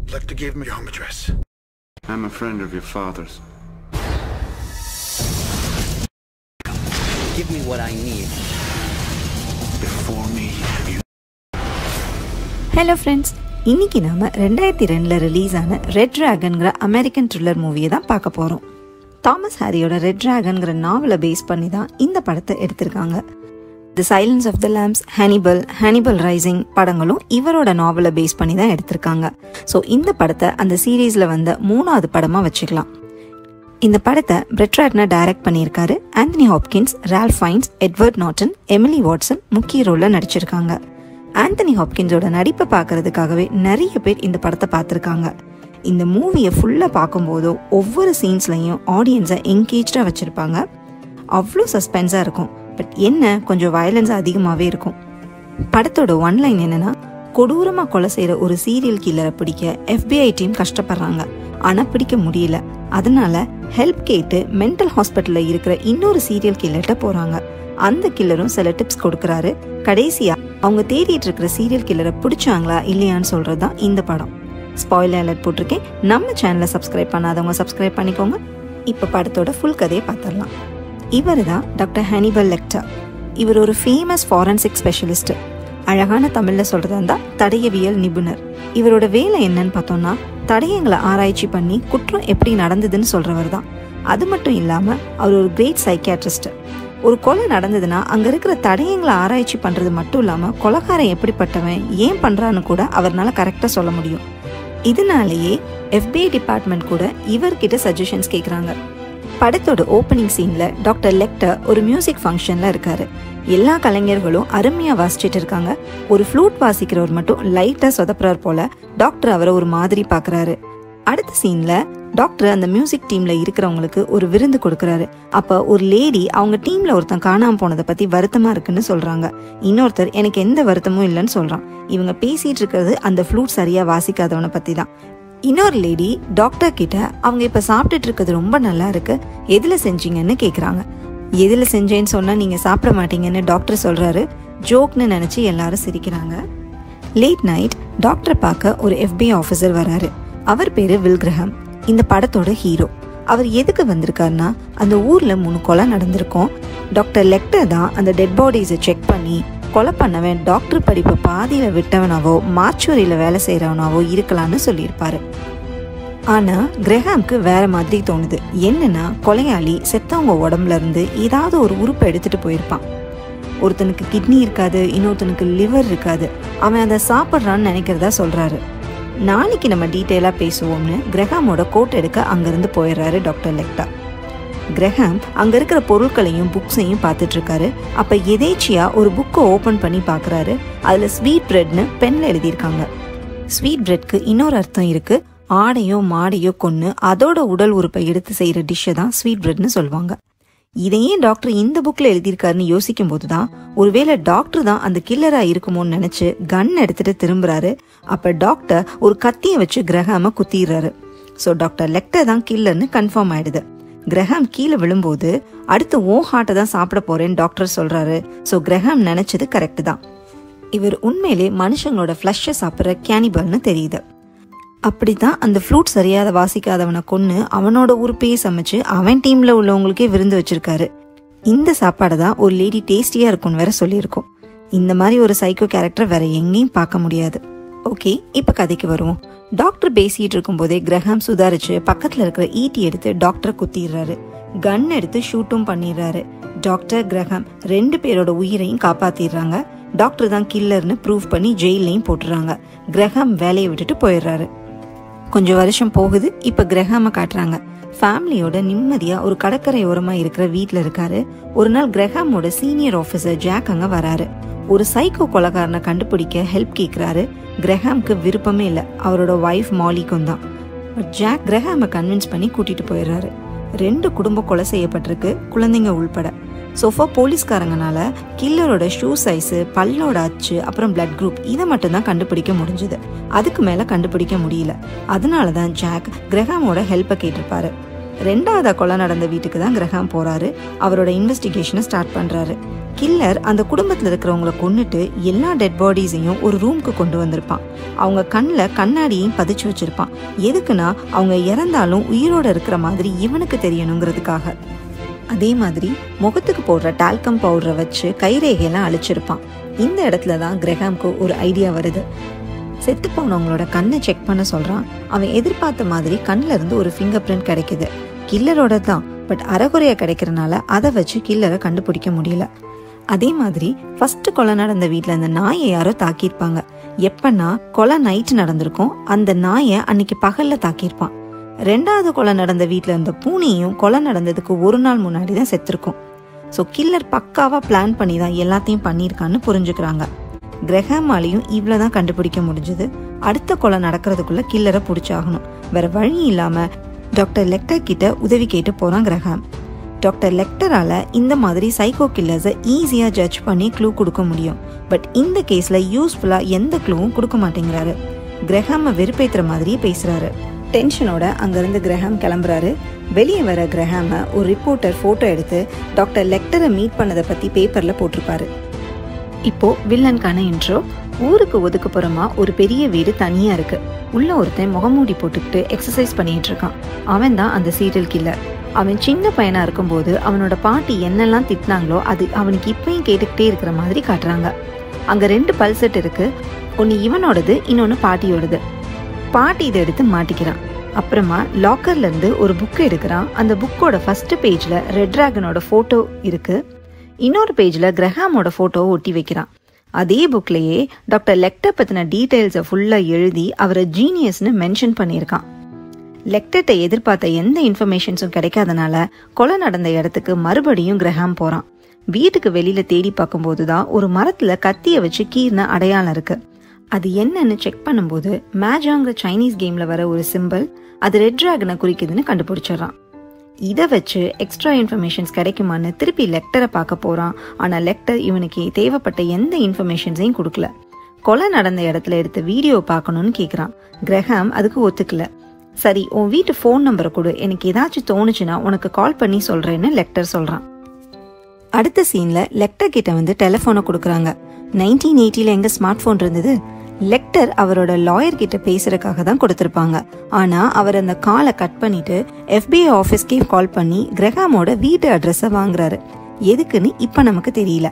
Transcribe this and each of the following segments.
I'd like to give me your home address. I'm a friend of your father's. Give me what I need. Before me, you hello friends இன்னைக்கு நாம ரெண்டாயிரத்தி ரெண்டில் release ஆன red டிராகன்கிற American thriller மூவியை தான் பார்க்க போகிறோம் Thomas ஹாரியோட red டிராகன்கிற நாவலை பேஸ் பண்ணி தான் இந்த படத்தை எடுத்திருக்காங்க the Silence of the Lambs Hannibal Hannibal Rising படங்களும் இவரோட நாவலை பேஸ் பண்ணி தான் எடுத்திருக்காங்க ஸோ இந்த படத்தை அந்த சீரீஸில் வந்த மூணாவது படமாக வச்சுக்கலாம் இந்த படத்தை பிரெட்ராட்னர் டைரக்ட் பண்ணியிருக்காரு Anthony Hopkins Ralph Fiennes Edward Norton Emily Watson முக்கிய ரோலில் நடிச்சிருக்காங்க ஆந்தனி ஹாப்கின்ஸோட நடிப்பை பார்க்கறதுக்காகவே நிறைய பேர் இந்த படத்தை பார்த்துருக்காங்க இந்த மூவியை ஃபுல்லாக பார்க்கும்போதோ ஒவ்வொரு சீன்ஸ்லையும் ஆடியன்ஸை என்கேஜாக வச்சுருப்பாங்க அவ்வளோ சஸ்பென்ஸாக இருக்கும் பட் என்ன கொஞ்சம் வயலன்ஸ் அதிகமாகவே இருக்கும் படத்தோட ஒன்லைன் என்னன்னா கொடூரமா கொலை செய்யற ஒரு சீரியல் கில்லரை பிடிக்க FBI டீம் கஷ்டப்படுறாங்க ஆனா பிடிக்க முடியல அதனால ஹெல்ப் கேட்டு மென்டல் ஹாஸ்பிட்டல்ல இருக்கிற இன்னொரு சீரியல் கில்லர்கிட்ட போறாங்க அந்த கில்லரும் சில டிப்ஸ் கொடுக்கறாரு கடைசியா அவங்க தேடிட்டு இருக்கிற சீரியல் கில்லரை பிடிச்சாங்களா இல்லையான்னு சொல்றது தான் இந்த படம் ஸ்பாயிலர் அலர்ட் போட்டிருக்கேன் நம்ம சேனலை சப்ஸ்கிரைப் பண்ணாதவங்க சப்ஸ்கிரைப் பண்ணிக்கோங்க இப்போ படத்தோட ஃபுல் கதையை பார்த்துடலாம் இவர் தான் டாக்டர் ஹானிபல் லெக்டர் இவர் ஒரு ஃபேமஸ் ஃபாரன்சிக் ஸ்பெஷலிஸ்ட் அழகான தமிழ்ல சொல்றதா இருந்தா தடயவியல் நிபுணர் இவரோட வேலை என்னன்னு பார்த்தோம்னா தடயங்களை ஆராய்ச்சி பண்ணி குற்றம் எப்படி நடந்ததுன்னு சொல்றவர் தான் அது மட்டும் இல்லாம அவர் ஒரு கிரேட் சைக்கியாட்ரிஸ்ட் ஒரு கொலை நடந்ததுன்னா அங்க இருக்கிற தடயங்களை ஆராய்ச்சி பண்றது மட்டும் இல்லாம கொலைகாரன் எப்படிப்பட்டவன் ஏன் பண்றான்னு கூட அவர்னால கரெக்டா சொல்ல முடியும் இதனாலேயே FBI டிபார்ட்மெண்ட் கூட இவர்கிட்ட சஜஷன்ஸ் கேக்குறாங்க படத்தோட ஓப்பனிங் சீன்ல டாக்டர் லெக்டர் ஒரு மியூசிக் ஃபங்க்ஷன்ல இருக்காரு எல்லா கலைஞர்களும் அருமையா வாசிச்சிட்டு இருக்காங்க ஒரு ஃப்ளூட் வாசிக்கிறவர் மட்டும் லைட்டா சொதப்புறார் போல டாக்டர் அவரை ஒரு மாதிரி பாக்குறாரு அடுத்த சீன்ல டாக்டர் அந்த மியூசிக் டீம்ல இருக்கிறவங்களுக்கு ஒரு விருந்து கொடுக்கறாரு அப்ப ஒரு லேடி அவங்க டீம்ல ஒருத்தன் காணாம போனதை பத்தி வருத்தமா இருக்குன்னு சொல்றாங்க இன்னொருத்தர் எனக்கு எந்த வருத்தமும் இல்லைன்னு சொல்றான் இவங்க பேசிட்டு இருக்கிறது அந்த ஃப்ளூட் சரியா வாசிக்காதவனை பத்தி தான் இன்னொரு லேடி டாக்டர் கிட்ட அவங்க இப்ப சாப்பிட்டுட்டு இருக்கிறது ரொம்ப நல்லா இருக்கு எதுல செஞ்சீங்கன்னு கேக்குறாங்க எதுல செஞ்சேன்னு சொன்னா நீங்க சாப்பிட மாட்டீங்கன்னு டாக்டர் சொல்றாரு ஜோக்னு நினைச்சு எல்லாரும் சிரிக்கிறாங்க லேட் நைட் டாக்டரை பார்க்க ஒரு FBI ஆஃபீஸர் வராரு அவர் பேரு வில்கிரஹம் இந்த படத்தோட ஹீரோ அவர் எதுக்கு வந்திருக்காருன்னா அந்த ஊர்ல மூணு கொலை நடந்திருக்கும் டாக்டர் லெக்டர் தான் அந்த டெட் பாடிஸை செக் பண்ணி கொலை பண்ணவன் டாக்டர் படிப்பை பாதியில விட்டவனாவோ மாச்சுவரியில வேலை செய்யறவனாவோ இருக்கலாம்னு சொல்லியிருப்பாரு ஆனா கிரஹாம்க்கு வேற மாதிரி தோணுது என்னன்னா கொலையாளி செத்தவங்க உடம்புல இருந்து ஏதாவது ஒரு உறுப்பை எடுத்துட்டு போயிருப்பான் ஒருத்தனுக்கு கிட்னி இருக்காது இன்னொருத்தனுக்கு லிவர் இருக்காது அவன் அதை சாப்பிட்றான்னு நினைக்கிறதா சொல்றாரு நாளைக்கு நம்ம டீட்டெயிலாக பேசுவோம்னு கிரஹாமோட கோட் எடுக்க அங்கிருந்து போயிடுறாரு டாக்டர் லெக்டா கிரஹாம் அங்க இருக்கிற பொருட்களையும் புக்ஸையும் பார்த்துட்டு இருக்காரு அப்ப எதேச்சியா ஒரு புக்கை ஓபன் பண்ணி பார்க்கறாரு அதுல ஸ்வீட் பிரெட்னு பென்ல எழுதியிருக்காங்க ஸ்வீட் பிரெட்க்கு இன்னொரு அர்த்தம் இருக்கு ஆடையோ மாடையோ கொன்னு அதோட உடல் உறுப்பை எடுத்து செய்யற டிஷ்ஷை தான் ஸ்வீட் பிரெட்னு சொல்லுவாங்க இதையே டாக்டர் இந்த புக்ல எழுதியிருக்காருன்னு யோசிக்கும் போதுதான் ஒருவேளை டாக்டர் தான் அந்த கில்லரா இருக்குமோன்னு நினைச்சு கன் எடுத்துட்டு திரும்புறாரு அப்ப டாக்டர் ஒரு கத்திய வச்சு கிரஹாம குத்திடுறாரு சோ டாக்டர் லெக்டர் தான் கில்லர்னு கன்ஃபார்ம் ஆயிடுது கிரஹாம் கீழே விழும்போது அடுத்து ஓ ஹார்ட்டை தான் சாப்பிட போறேன்னு டாக்டர் சொல்றாரு சோ கிரஹாம் நினைச்சது கரெக்ட் தான் இவர் உண்மையிலே மனுஷங்களோட ஃப்ளஷை சாப்பிட்ற கேனிபல்னு தெரியுது அப்படித்தான் அந்த ஃப்ளூட் சரியாத வாசிக்காதவனை கொன்னு அவனோட உறுப்பையே சமைச்சு அவன் டீம்ல உள்ளவங்களுக்கே விருந்து வச்சிருக்காரு இந்த சாப்பாடை தான் ஒரு லேடி டேஸ்டியா இருக்கும்னு வேற சொல்லியிருக்கோம் இந்த மாதிரி ஒரு சைக்கோ கேரக்டர் வேற எங்கேயும் பார்க்க முடியாது ஓகே இப்ப கதைக்கு வருவோம் டாக்டர் பேசிட்டு இருக்கும்போதே கிரஹாம் சுதாரிச்சு பக்கத்துல இருக்கிற ஈட்டி எடுத்து டாக்டரை குத்திடுறாரு கன் எடுத்து ஷூட்டும் பண்ணிடுறாரு டாக்டர் கிரஹாம் ரெண்டு பேரோட உயிரையும் காப்பாத்திடுறாங்க டாக்டர் தான் கில்லர்னு ப்ரூவ் பண்ணி ஜெயிலையும் போட்டுறாங்க கிரஹாம் வேலையை விட்டுட்டு போயிடுறாரு கொஞ்சம் வருஷம் போகுது இப்ப கிரஹாம காட்டுறாங்க ஃபேமிலியோட நிம்மதியா ஒரு கடற்கரை ஓரமா இருக்கிற வீட்ல இருக்காரு ஒரு நாள் கிரஹாமோட சீனியர் ஆபீசர் ஜாக் அங்க வராரு ஒரு சைக்கோ கொலகாரனை கண்டுபிடிக்க ஹெல்ப் கேக்குறாரு கிரஹாம்க்கு விருப்பமே இல்ல அவரோட ஒய்ஃப் மாலிக்கும் தான் பட் ஜாக் கிரஹாம கன்வின்ஸ் பண்ணி கூட்டிட்டு போயிடுறாரு ரெண்டு குடும்பம் கொலை செய்யப்பட்டிருக்கு குழந்தைங்க உள்பட சோஃபா போலீஸ்காரங்கனால கில்லரோட ஷூ சைஸு பல்லோட அச்சு அப்புறம் பிளட் குரூப் இதை மட்டும்தான் கண்டுபிடிக்க முடிஞ்சது அதுக்கு மேல கண்டுபிடிக்க முடியல அதனால தான் ஜாக் கிரஹாமோட ஹெல்ப்பை கேட்டிருப்பாரு ரெண்டாவது கொலை நடந்த வீட்டுக்கு தான் கிரஹாம் போறாரு அவரோட இன்வெஸ்டிகேஷனை ஸ்டார்ட் பண்றாரு கில்லர் அந்த குடும்பத்தில் இருக்கிறவங்கள கொன்னுட்டு எல்லா டெட் பாடிஸையும் ஒரு ரூம்க்கு கொண்டு வந்திருப்பான் அவங்க கண்ணில் கண்ணாடியையும் பதிச்சு வச்சிருப்பான் எதுக்குன்னா அவங்க இறந்தாலும் உயிரோட இருக்கிற மாதிரி இவனுக்கு தெரியணுங்கிறதுக்காக அதே மாதிரி முகத்துக்கு போடுற டால்கம் பவுடரை வச்சு கைரேகையெல்லாம் அழிச்சிருப்பான் இந்த இடத்துல தான் கிரஹாம்க்கு ஒரு ஐடியா வருது செத்து போனவங்களோட கண்ணை செக் பண்ண சொல்றான் அவன் எதிர்பார்த்த மாதிரி கண்ணில் இருந்து ஒரு ஃபிங்கர் பிரிண்ட் கிடைக்குது கில்லரோட தான் பட் அறகுறையா கிடைக்கிறனால அதை வச்சு கில்லரை கண்டுபிடிக்க முடியல அதே மாதிரி ஃபர்ஸ்ட் கொலை நடந்த வீட்டில் அந்த நாயை யாரோ தாக்கியிருப்பாங்க எப்பன்னா கொலை நைட் நடந்திருக்கும் அந்த நாயை அன்னைக்கு பகல்ல தாக்கியிருப்பான் ரெண்டாவது கொலை நடந்த வீட்டில் இருந்த பூனையும் கொலை நடந்ததுக்கு ஒரு நாள் முன்னாடி தான் செத்துருக்கும் ஸோ கில்லர் பக்காவாக பிளான் பண்ணி தான் எல்லாத்தையும் பண்ணியிருக்கான்னு புரிஞ்சுக்கிறாங்க கிரகமாலையும் இவ்வளோ தான் கண்டுபிடிக்க முடிஞ்சது அடுத்த கொலை நடக்கிறதுக்குள்ள கில்லரை பிடிச்சாகணும் வேற வழி இல்லாம டாக்டர் லெக்டர் கிட்ட உதவி கேட்டு போறான் கிரஹாம் டாக்டர் லெக்டரால இந்த மாதிரி சைக்கோ கில்லர்ஸை ஈஸியாக ஜட்ஜ் பண்ணி க்ளூ கொடுக்க முடியும் பட் இந்த கேஸ்ல யூஸ்ஃபுல்லாக எந்த க்ளூவும் கொடுக்க மாட்டேங்கிறாரு கிரஹாமை வெறுப்பேத்துற மாதிரியே பேசுறாரு டென்ஷனோட அங்கிருந்து கிரஹாம் கிளம்புறாரு வெளியே வர கிரஹாமை ஒரு ரிப்போர்ட்டர் ஃபோட்டோ எடுத்து டாக்டர் லெக்டரை மீட் பண்ணதை பற்றி பேப்பரில் போட்டிருப்பாரு இப்போ வில்லனுக்கான இன்ட்ரோ ஊருக்கு ஒதுக்குப்புறமா ஒரு பெரிய வீடு தனியா இருக்கு உள்ள ஒருத்தன் முகமூடி போட்டுக்கிட்டு எக்ஸசைஸ் பண்ணிட்டு இருக்கான் அவன் தான் அந்த சீரியல் கில்லர் அவன் சின்ன பையனா இருக்கும்போது அவனோட பாட்டி என்னெல்லாம் திட்டினாங்களோ அது அவனுக்கு இப்பயும் கேட்டுக்கிட்டே இருக்கிற மாதிரி காட்டுறாங்க அங்க ரெண்டு பல்செட் இருக்கு ஒன்னு இவனோடது இன்னொன்னு பாட்டியோடது பாட்டி இதை எடுத்து மாட்டிக்கிறான் அப்புறமா லாக்கர்ல இருந்து ஒரு புக் எடுக்கிறான் அந்த புக்கோட ஃபர்ஸ்ட் பேஜ்ல ரெட் டிராகனோட போட்டோ இருக்கு இன்னொரு பேஜ்ல கிரஹாமோட போட்டோவை ஒட்டி வைக்கிறான் அதே புக்லயே டாக்டர் லெக்டர் பத்தின டீடைல்ஸை ஃபுல்லா எழுதி அவரை ஜீனியஸ்னு மென்ஷன் பண்ணியிருக்கான் லெக்டர்ட்ட எதிர்பார்த்த எந்த இன்ஃபர்மேஷன்ஸும் கிடைக்காதனால கொலை நடந்த இடத்துக்கு மறுபடியும் கிரஹாம் போறான் வீட்டுக்கு வெளியில தேடி பார்க்கும்போது தான் ஒரு மரத்துல கத்திய வச்சு கீர்ன அடையாளம் இருக்கு அது என்னன்னு செக் பண்ணும்போது மேஜாங்கிற சைனீஸ் கேம்ல வர ஒரு சிம்பிள் அது ரெட் டிராகனை குறிக்குதுன்னு கண்டுபிடிச்சிடறான் இதை வச்சு எக்ஸ்ட்ரா இன்ஃபர்மேஷன்ஸ் கிடைக்குமான்னு திருப்பி லெக்டரை பார்க்க போறான் ஆனா லெக்டர் இவனுக்கு தேவைப்பட்ட எந்த இன்ஃபர்மேஷன்ஸையும் கொடுக்கல கொலை நடந்த இடத்துல எடுத்த வீடியோ பார்க்கணும்னு கேக்குறான் கிரஹாம் அதுக்கு ஒத்துக்கல சரி உன் வீட்டு ஃபோன் நம்பரை கொடு எனக்கு ஏதாச்சும் தோணுச்சுன்னா உனக்கு கால் பண்ணி சொல்றேன்னு லெக்டர் சொல்றான் அடுத்த சீன்ல லெக்டர் கிட்ட வந்து டெலிஃபோனை கொடுக்குறாங்க நைன்டீன் எயிட்டில எங்க ஸ்மார்ட் போன் இருந்தது லெக்டர் அவரோட லாயர் கிட்ட பேசுறதுக்காக தான் கொடுத்திருப்பாங்க ஆனா அவர் அந்த காலை கட் பண்ணிட்டு FBI ஆஃபீஸ்க்கே கால் பண்ணி கிரஹாமோட வீட்டு அட்ரஸை வாங்குறாரு எதுக்குன்னு இப்ப நமக்கு தெரியல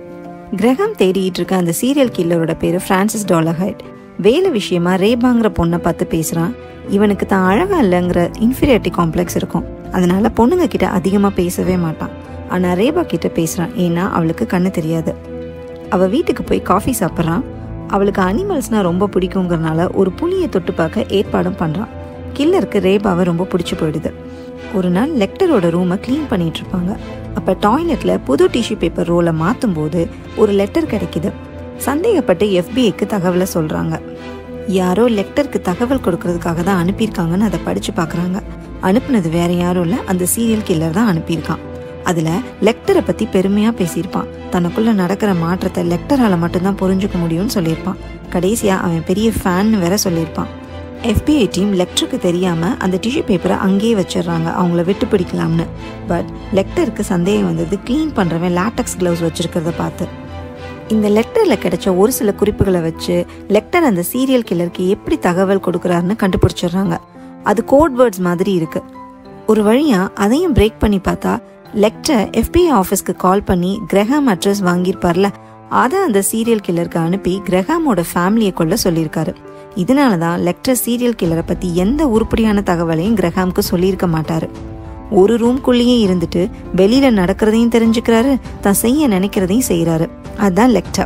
கிரஹாம் தேடிட்டு இருக்க அந்த சீரியல் கில்லரோட பேரு பிரான்சிஸ் டாலஹைட் வேலை விஷயமா ரேபாங்கிற பொண்ணை பார்த்து பேசுறான் இவனுக்கு தான் அழகா இல்லைங்கிற இன்ஃபீரியாரிட்டி காம்ப்ளெக்ஸ் இருக்கும் அதனால பொண்ணுங்க கிட்ட அதிகமா பேசவே மாட்டான் ஆனா ரேபா கிட்ட பேசுறான் ஏன்னா அவளுக்கு கண்ணு தெரியாது அவ வீட்டுக்கு போய் காஃபி சாப்பிட்றான் அவளுக்கு அனிமல்ஸ்னா ரொம்ப பிடிக்குங்கிறனால ஒரு புலியை தொட்டு பார்க்க ஏற்பாடும் பண்றான் கில்லருக்கு ரேபாவை ரொம்ப பிடிச்சு போயிடுது ஒரு நாள் லெக்டரோட ரூமை க்ளீன் பண்ணிட்டு இருப்பாங்க அப்ப டாய்லெட்ல புது டிஷ்யூ பேப்பர் ரோலை மாத்தும் போது ஒரு லெட்டர் கிடைக்குது சந்தேகப்பட்டு எஃபிஐக்கு தகவலை சொல்றாங்க யாரோ லெக்டருக்கு தகவல் கொடுக்கறதுக்காக தான் அனுப்பியிருக்காங்கன்னு அதை படிச்சு பார்க்கறாங்க அனுப்புனது வேற யாரும் இல்ல அந்த சீரியல் கில்லர் தான் அனுப்பியிருக்கான் அதுல லெக்டரை பத்தி பெருமையா பேசியிருப்பான் தனக்குள்ள நடக்கிற மாற்றத்தை லெக்டரால மட்டும்தான் புரிஞ்சுக்க முடியும்னு சொல்லியிருப்பான் கடைசியா அவன் பெரிய ஃபேன்னு வேற சொல்லியிருப்பான் FBI டீம் லெக்டருக்கு தெரியாம அந்த டிஷ்யூ பேப்பரை அங்கேயே வச்சிடுறாங்க அவங்கள விட்டு பிடிக்கலாம்னு பட் லெக்டருக்கு சந்தேகம் வந்தது க்ளீன் பண்றவன் லாட்டக்ஸ் கிளவுஸ் வச்சிருக்கிறத பார்த்து இந்த லெட்டர்ல கிடைச்ச ஒரு சில குறிப்புகளை வச்சு லெக்டர் அந்த சீரியல் கில்லருக்கு எப்படி தகவல் கொடுக்கறாருன்னு கண்டுபிடிச்சிடுறாங்க அது கோட் வேர்ட்ஸ் மாதிரி இருக்கு ஒரு வழியா அதையும் பிரேக் பண்ணி பார்த்தா லெக்டர் FBI ஆஃபீஸ்க்கு கால் பண்ணி கிரஹாம் அட்ரஸ் வாங்கியிருப்பார்ல அதை அந்த சீரியல் கில்லருக்கு அனுப்பி கிரஹாமோட ஃபேமிலியை கொள்ள சொல்லியிருக்காரு இதனால தான் லெக்டர் சீரியல் கில்லரை பத்தி எந்த உருப்படியான தகவலையும் கிரஹாமுக்கு சொல்லியிருக்க மாட்டாரு ஒரு ரூம்குள்ளேயே இருந்துட்டு வெளியில நடக்கிறதையும் தெரிஞ்சுக்கிறாரு தான் செய்ய நினைக்கிறதையும் செய்யறாரு அதுதான் லெக்டர்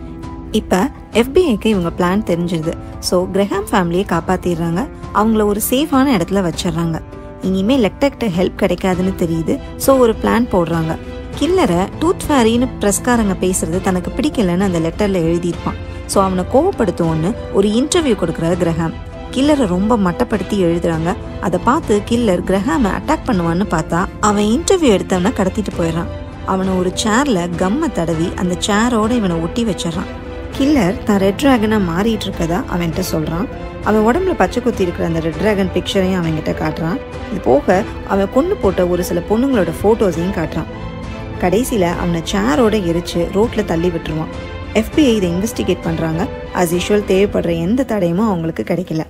இப்ப எஃபிஐக்கு இவங்க பிளான் தெரிஞ்சிருது ஸோ கிரஹாம் ஃபேமிலியை காப்பாத்திடுறாங்க அவங்கள ஒரு சேஃபான இடத்துல வச்சிடுறாங்க இனிமே லெக்டர்கிட்ட ஹெல்ப் கிடைக்காதுன்னு தெரியுது ஸோ ஒரு பிளான் போடுறாங்க கில்லரை டூத் ஃபேரின்னு பிரஸ்காரங்க பேசுறது தனக்கு பிடிக்கலன்னு அந்த லெட்டர்ல எழுதியிருப்பான் ஸோ அவனை கோவப்படுத்துவோன்னு ஒரு இன்டர்வியூ கொடுக்குறாரு கிரஹாம் கில்லரை ரொம்ப மட்டப்படுத்தி எழுதுறாங்க அதை பார்த்து கில்லர் கிரஹாமை அட்டாக் பண்ணுவான்னு பார்த்தா அவன் இன்டர்வியூ எடுத்தவன கடத்திட்டு போயிடுறான் அவனை ஒரு சேர்ல கம்மை தடவி அந்த சேரோட இவனை ஒட்டி வச்சிடறான் கில்லர் தான் ரெட் டிராகனாக மாறிட்டு இருக்கதா அவன்கிட்ட சொல்கிறான் அவன் உடம்புல பச்சை குத்தி இருக்கிற அந்த ரெட் டிராகன் பிக்சரையும் அவன்கிட்ட காட்டுறான் இது போக அவன் கொண்டு போட்ட ஒரு சில பொண்ணுங்களோட ஃபோட்டோஸையும் காட்டுறான் கடைசியில் அவனை சேரோட எரிச்சு ரோட்டில் தள்ளி விட்டுருவான் FBI இதை இன்வெஸ்டிகேட் பண்ணுறாங்க as யூஷுவல் தேவைப்படுற எந்த தடையுமும் அவங்களுக்கு கிடைக்கல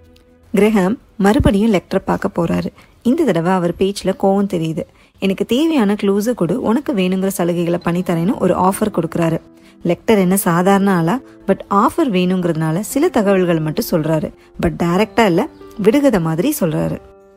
கிரஹாம் மறுபடியும் லெக்டரை பார்க்க போறாரு இந்த தடவை அவர் பேச்சில் கோவம் தெரியுது எனக்கு தேவையான க்ளூஸை கொடு உனக்கு வேணுங்கிற சலுகைகளை பண்ணித்தரேன்னு ஒரு ஆஃபர் கொடுக்குறாரு லெக்டர் என்ன சாதாரண ஆளா பட் ஆஃபர் வேணுங்கிறதுனால சில தகவல்கள் மட்டும் சொல்றாரு பட் டைரக்டா இல்ல விடுகதை மாதிரி சொல்றாரு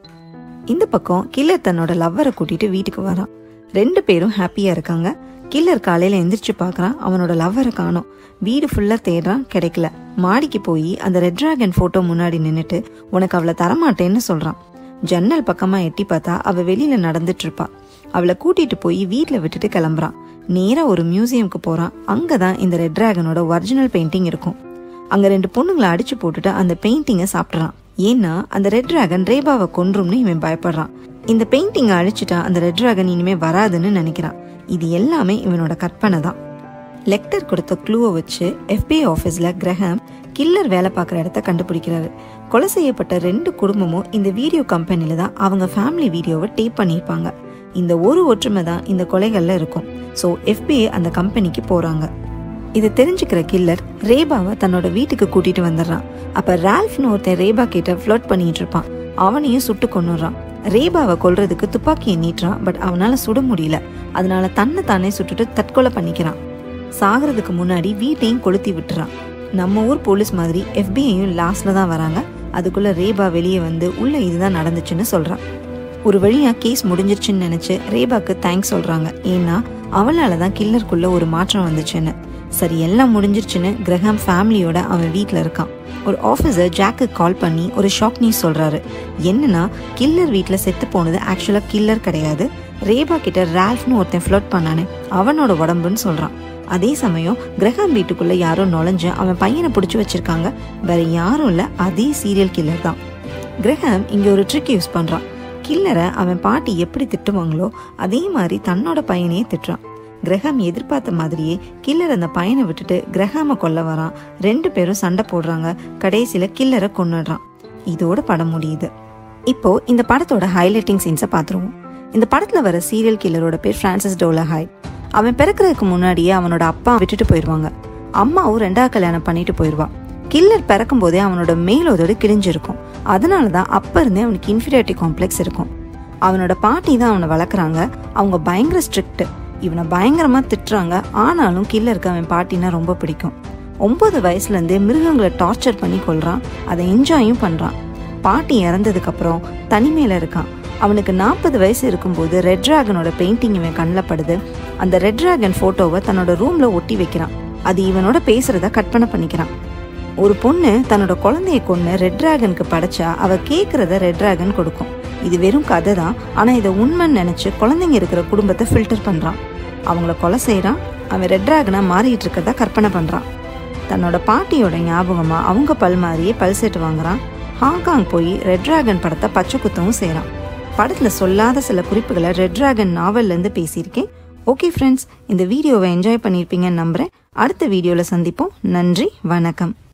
இந்த பக்கம் கில்லர் தன்னோட லவ்வரை கூட்டிட்டு வீட்டுக்கு வரான் ரெண்டு பேரும் ஹாப்பியா இருக்காங்க கில்லர் காலையில எந்திரிச்சு பார்க்கறான் அவனோட லவ்வரை காணோம் வீடு ஃபுல்லா தேடுறான் கிடைக்கல மாடிக்கு போய் அந்த ரெட் டிராகன் போட்டோ முன்னாடி நின்னுட்டு உனக்கு அவளை தரமாட்டேன்னு சொல்றான் ஜன்னல் பக்கமா எட்டி பார்த்தா அவ வெளியில நடந்துட்டு இருப்பா அவளை கூட்டிட்டு போய் வீட்ல விட்டுட்டு கிளம்புறான் நேரா ஒரு மியூசியம்க்கு போறான் அங்கதான் இந்த ரெட் டிராகனோட ஒரிஜினல் பெயிண்டிங் இருக்கும் அங்க ரெண்டு பொண்ணுங்களை அடிச்சு போட்டுட்டு அந்த பெயிண்டிங்கை சாப்பிட்றான் ஏன்னா அந்த ரெட் டிராகன் ரேபாவை கொன்றும்னு இவன் பயப்படுறான் இந்த பெயிண்டிங்கை அழிச்சிட்டா அந்த ரெட் டிராகன் இனிமே வராதுன்னு நினைக்கிறான் இது எல்லாமே இவனோட கற்பனை தான் லெக்டர் கொடுத்த க்ளூவை வச்சு FBI ஆஃபீஸில் கிரஹாம் கில்லர் வேலை பார்க்குற இடத்த கண்டுபிடிக்கிறாரு கொலை செய்யப்பட்ட ரெண்டு குடும்பமும் இந்த வீடியோ கம்பெனில தான் அவங்க ஃபேமிலி வீடியோவை டேப் பண்ணியிருப்பாங்க இந்த ஒரு ஒற்றுமை தான் இந்த கொலைகளில் இருக்கும் ஸோ FBI அந்த கம்பெனிக்கு போகிறாங்க இதை தெரிஞ்சுக்கிற கில்லர் ரேபாவை தன்னோட வீட்டுக்கு கூட்டிட்டு வந்துடுறான் அப்ப ரால்ஃப்னு ஒருத்தன் ரேபா கிட்ட ஃப்ளோட் பண்ணிட்டு இருப்பான் அவனையும் சுட்டு கொன்னுடுறான் ரேபாவை கொல்றதுக்கு துப்பாக்கியை நீட்டுறான் பட் அவனால சுட முடியல அதனால தன்னை தானே சுட்டுட்டு தற்கொலை பண்ணிக்கிறான் சாகிறதுக்கு முன்னாடி வீட்டையும் கொளுத்தி விட்டுறான் நம்ம ஊர் போலீஸ் மாதிரி எஃபிஐயும் லாஸ்ட்ல தான் வராங்க அதுக்குள்ள ரேபா வெளியே வந்து உள்ள இதுதான் நடந்துச்சுன்னு சொல்றான் ஒரு வழியா கேஸ் முடிஞ்சிருச்சுன்னு நினைச்சு ரேபாக்கு தேங்க்ஸ் சொல்றாங்க ஏன்னா அவளால தான் கில்லருக்குள்ள ஒரு மாற்றம் வந்துச்சுன்னு சரி எல்லாம் முடிஞ்சிருச்சுன்னு கிரஹாம் ஃபேமிலியோட அவன் வீட்டில் இருக்கான் ஒரு ஆஃபீஸர் ஜாக்கு கால் பண்ணி ஒரு ஷாக் நியூஸ் சொல்றாரு என்னன்னா கில்லர் வீட்டில் செத்து போனது ஆக்சுவலாக கில்லர் கிடையாது ரேபா கிட்ட ரால்ஃப்னு ஒருத்தன் ஃப்ளோட் பண்ணானே அவனோட உடம்புன்னு சொல்றான் அதே சமயம் கிரஹாம் வீட்டுக்குள்ள யாரோ நுழைஞ்சு அவன் பையனை பிடிச்சி வச்சிருக்காங்க வேற யாரும் இல்ல அதே சீரியல் கில்லர் தான் கிரஹாம் இங்க ஒரு ட்ரிக் யூஸ் பண்றான் கில்லரை அவன் பாட்டி எப்படி திட்டுவாங்களோ அதே மாதிரி தன்னோட பையனையே திட்டுறான் கிரஹாம் எதிர்பார்த்த மாதிரியே கில்லர் அந்த பையனை விட்டுட்டு கிரஹாம கொல்ல வரான் ரெண்டு பேரும் சண்டை போடுறாங்க கடைசியில கில்லரை கொன்னுடுறான் இதோட படம் முடியுது இப்போ இந்த படத்தோட ஹைலைட்டிங் சீன்ஸை பார்த்துருவோம் இந்த படத்துல வர சீரியல் கில்லரோட பேர் பிரான்சிஸ் டோலா ஹாய் அவன் பிறக்கிறதுக்கு முன்னாடியே அவனோட அப்பா விட்டுட்டு போயிடுவாங்க அம்மாவும் ரெண்டாவது கல்யாணம் பண்ணிட்டு போயிடுவா கில்லர் பிறக்கும் போதே அவனோட மேலோதோடு கிழிஞ்சிருக்கும் அதனால தான் அப்ப இருந்தே அவனுக்கு இன்ஃபீரியாரிட்டி காம்ப்ளெக்ஸ் இருக்கும் அவனோட பாட்டி தான் அவனை வளர்க்குறாங்க அவங்க பயங்கர ஸ்ட்ரிக்ட் இவனை பயங்கரமா திட்டுறாங்க ஆனாலும் கில்லருக்கு அவன் பாட்டினா ரொம்ப பிடிக்கும் ஒன்பது வயசுல இருந்தே மிருகங்களை டார்ச்சர் பண்ணி கொள்றான் அதை என்ஜாயும் பண்றான் பாட்டி இறந்ததுக்கு அப்புறம் தனிமையில இருக்கான் அவனுக்கு நாற்பது வயசு இருக்கும்போது ரெட் டிராகனோட பெயிண்டிங் இவன் கண்ணில் படுது அந்த ரெட் டிராகன் போட்டோவை தன்னோட ரூம்ல ஒட்டி வைக்கிறான் அது இவனோட பேசுறத கற்பனை பண்ணிக்கிறான் ஒரு பொண்ணு தன்னோட குழந்தைய கொண்டு ரெட் டிராகனுக்கு படைச்சா அவ கேட்கறத ரெட் டிராகன் கொடுக்கும் இது வெறும் கதை தான் ஆனா இதை உண்மைன்னு நினைச்சு குழந்தைங்க இருக்கிற குடும்பத்தை ஃபில்டர் பண்றான் அவங்கள கொலை செய்றான் அவன் ரெட் டிராகனா மாறிட்டு இருக்கிறதா கற்பனை பண்றான் தன்னோட பாட்டியோட ஞாபகமா அவங்க பல் மாதிரியே பல் செட்டு வாங்குறான் ஹாங்காங் போய் ரெட் டிராகன் படத்தை பச்சை குத்தவும் செய்றான் படத்துல சொல்லாத சில குறிப்புகளை ரெட் டிராகன் நாவல்ல இருந்து பேசியிருக்கேன் ஓகே ஃப்ரெண்ட்ஸ் இந்த வீடியோவை என்ஜாய் பண்ணியிருப்பீங்கன்னு நம்புறேன் அடுத்த வீடியோவில் சந்திப்போம் நன்றி வணக்கம்